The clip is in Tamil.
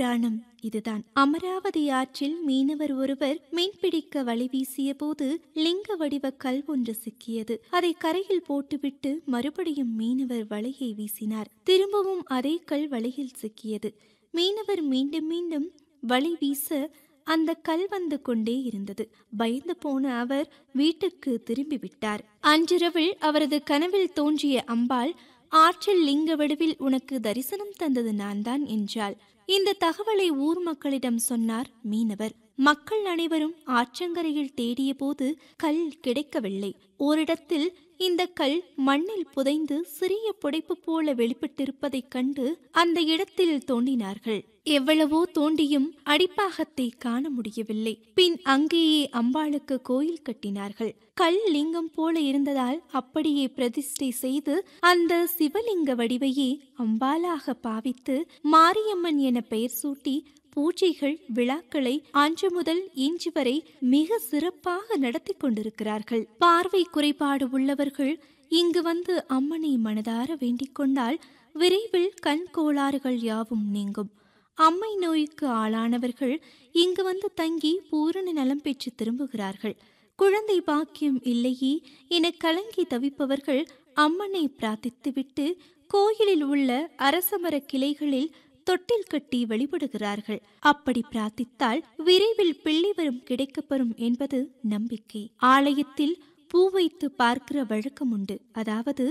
புராணம் இதுதான் அமராவதி ஆற்றில் மீனவர் ஒருவர் மீன்பிடிக்க வலை வீசிய போது லிங்க வடிவ கல் ஒன்று சிக்கியது அதை கரையில் போட்டுவிட்டு மறுபடியும் மீனவர் வலையை வீசினார் திரும்பவும் அதே கல் வலையில் சிக்கியது மீனவர் மீண்டும் மீண்டும் வலை வீச அந்த கல் வந்து கொண்டே இருந்தது பயந்து போன அவர் வீட்டுக்கு திரும்பி விட்டார் அன்றிரவில் அவரது கனவில் தோன்றிய அம்பாள் ஆற்றில் லிங்க வடிவில் உனக்கு தரிசனம் தந்தது நான்தான் என்றாள் இந்த தகவலை ஊர் மக்களிடம் சொன்னார் மீனவர் மக்கள் அனைவரும் ஆற்றங்கரையில் தேடிய போது கல் கிடைக்கவில்லை ஓரிடத்தில் இந்த கல் மண்ணில் புதைந்து சிறிய புடைப்பு போல வெளிப்பட்டிருப்பதைக் கண்டு அந்த இடத்தில் தோண்டினார்கள் எவ்வளவோ தோண்டியும் அடிப்பாகத்தை காண முடியவில்லை பின் அங்கேயே அம்பாளுக்கு கோயில் கட்டினார்கள் கல் லிங்கம் போல இருந்ததால் அப்படியே பிரதிஷ்டை செய்து அந்த சிவலிங்க வடிவையே அம்பாலாக பாவித்து மாரியம்மன் என பெயர் சூட்டி பூஜைகள் விழாக்களை அன்று முதல் இன்று வரை மிக சிறப்பாக நடத்தி கொண்டிருக்கிறார்கள் பார்வை குறைபாடு உள்ளவர்கள் இங்கு வந்து அம்மனை மனதார வேண்டிக் கொண்டால் விரைவில் கண் கோளாறுகள் யாவும் நீங்கும் அம்மை நோய்க்கு ஆளானவர்கள் இங்கு வந்து தங்கி பூரண நலம் பெற்று திரும்புகிறார்கள் குழந்தை பாக்கியம் இல்லையே என கலங்கி தவிப்பவர்கள் அம்மனை பிரார்த்தித்துவிட்டு கோயிலில் உள்ள அரசமர கிளைகளில் தொட்டில் கட்டி வழிபடுகிறார்கள் அப்படி பிரார்த்தித்தால் விரைவில் பிள்ளை வரும் கிடைக்கப்பெறும் என்பது நம்பிக்கை ஆலயத்தில் பூ வைத்து பார்க்கிற வழக்கம் உண்டு அதாவது